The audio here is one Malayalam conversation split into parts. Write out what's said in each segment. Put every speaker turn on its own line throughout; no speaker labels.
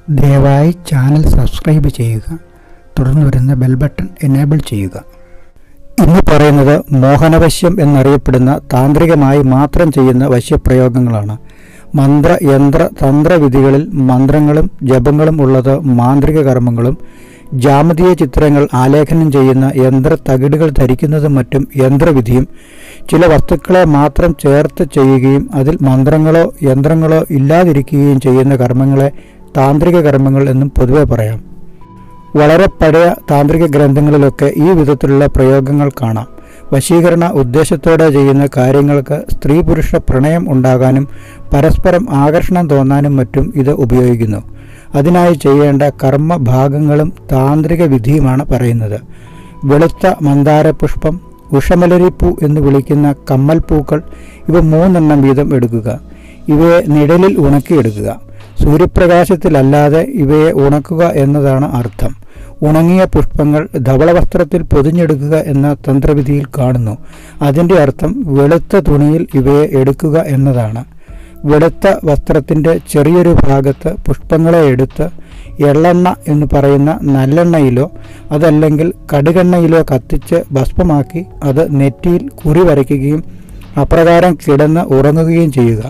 ദയവായി ചാനൽ സബ്സ്ക്രൈബ് ചെയ്യുക തുടർന്ന് വരുന്ന ബെൽ ബട്ടൺ എനേബിൾ ചെയ്യുക ഇന്ന് പറയുന്നത് മോഹനവശ്യം എന്നറിയപ്പെടുന്ന താന്ത്രികമായി മാത്രം ചെയ്യുന്ന വശ്യപ്രയോഗങ്ങളാണ് മന്ത്ര യന്ത്ര തന്ത്രവിധികളിൽ മന്ത്രങ്ങളും ജപങ്ങളും ഉള്ളത് മാന്ത്രിക കർമ്മങ്ങളും ജാമതീയ ചിത്രങ്ങൾ ആലേഖനം ചെയ്യുന്ന യന്ത്ര തകിടുകൾ ധരിക്കുന്നതും മറ്റും യന്ത്രവിധിയും ചില വസ്തുക്കളെ മാത്രം ചേർത്ത് ചെയ്യുകയും അതിൽ മന്ത്രങ്ങളോ യന്ത്രങ്ങളോ ഇല്ലാതിരിക്കുകയും ചെയ്യുന്ന കർമ്മങ്ങളെ താന്ത്രിക കർമ്മങ്ങൾ എന്നും പൊതുവെ പറയാം വളരെ പഴയ താന്ത്രിക ഗ്രന്ഥങ്ങളിലൊക്കെ ഈ വിധത്തിലുള്ള പ്രയോഗങ്ങൾ കാണാം വശീകരണ ഉദ്ദേശത്തോടെ ചെയ്യുന്ന കാര്യങ്ങൾക്ക് സ്ത്രീ പുരുഷ പ്രണയം ഉണ്ടാകാനും പരസ്പരം ആകർഷണം തോന്നാനും മറ്റും ഇത് ഉപയോഗിക്കുന്നു അതിനായി ചെയ്യേണ്ട കർമ്മഭാഗങ്ങളും താന്ത്രിക വിധിയുമാണ് പറയുന്നത് വെളുത്ത മന്ദാരപുഷ്പം ഉഷമലരിപ്പൂ എന്ന് വിളിക്കുന്ന കമ്മൽപ്പൂക്കൾ ഇവ മൂന്നെണ്ണം വീതം എടുക്കുക ഇവയെ നിഴലിൽ ഉണക്കിയെടുക്കുക സൂര്യപ്രകാശത്തിലല്ലാതെ ഇവയെ ഉണക്കുക എന്നതാണ് അർത്ഥം ഉണങ്ങിയ പുഷ്പങ്ങൾ ധവളവസ്ത്രത്തിൽ പൊതിഞ്ഞെടുക്കുക എന്ന തന്ത്രവിധിയിൽ കാണുന്നു അതിൻ്റെ അർത്ഥം വെളുത്ത തുണിയിൽ ഇവയെ എടുക്കുക എന്നതാണ് വെളുത്ത വസ്ത്രത്തിൻ്റെ ചെറിയൊരു ഭാഗത്ത് പുഷ്പങ്ങളെ എടുത്ത് എള്ളെണ്ണ എന്ന് പറയുന്ന നല്ലെണ്ണയിലോ അതല്ലെങ്കിൽ കടുകെണ്ണയിലോ കത്തിച്ച് ഭസ്മമാക്കി അത് നെറ്റിയിൽ കുറി വരയ്ക്കുകയും അപ്രകാരം കിടന്ന് ഉറങ്ങുകയും ചെയ്യുക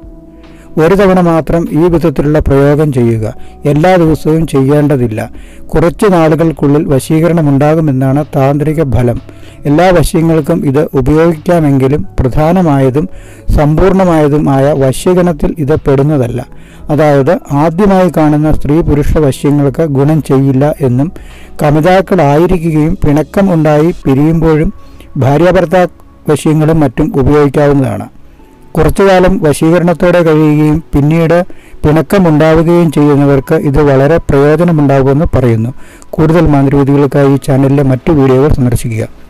ഒരു തവണ മാത്രം ഈ വിധത്തിലുള്ള പ്രയോഗം ചെയ്യുക എല്ലാ ദിവസവും ചെയ്യേണ്ടതില്ല കുറച്ച് നാളുകൾക്കുള്ളിൽ വശീകരണം ഉണ്ടാകുമെന്നാണ് താന്ത്രിക ഫലം എല്ലാ വശ്യങ്ങൾക്കും ഇത് ഉപയോഗിക്കാമെങ്കിലും പ്രധാനമായതും സമ്പൂർണമായതും ആയ വശ്യഗണത്തിൽ ഇത് പെടുന്നതല്ല അതായത് ആദ്യമായി കാണുന്ന സ്ത്രീ പുരുഷ വശ്യങ്ങൾക്ക് ഗുണം ചെയ്യില്ല എന്നും കമിതാക്കളായിരിക്കുകയും പിണക്കം ഉണ്ടായി പിരിയുമ്പോഴും ഭാര്യാഭർത്താ വശ്യങ്ങളും മറ്റും ഉപയോഗിക്കാവുന്നതാണ് കുറച്ചുകാലം വശീകരണത്തോടെ കഴിയുകയും പിന്നീട് പിണക്കമുണ്ടാവുകയും ചെയ്യുന്നവർക്ക് ഇത് വളരെ പ്രയോജനമുണ്ടാകുമെന്ന് പറയുന്നു കൂടുതൽ മാന്ത്രികവിധികൾക്കായി ഈ ചാനലിലെ മറ്റു വീഡിയോകൾ സന്ദർശിക്കുക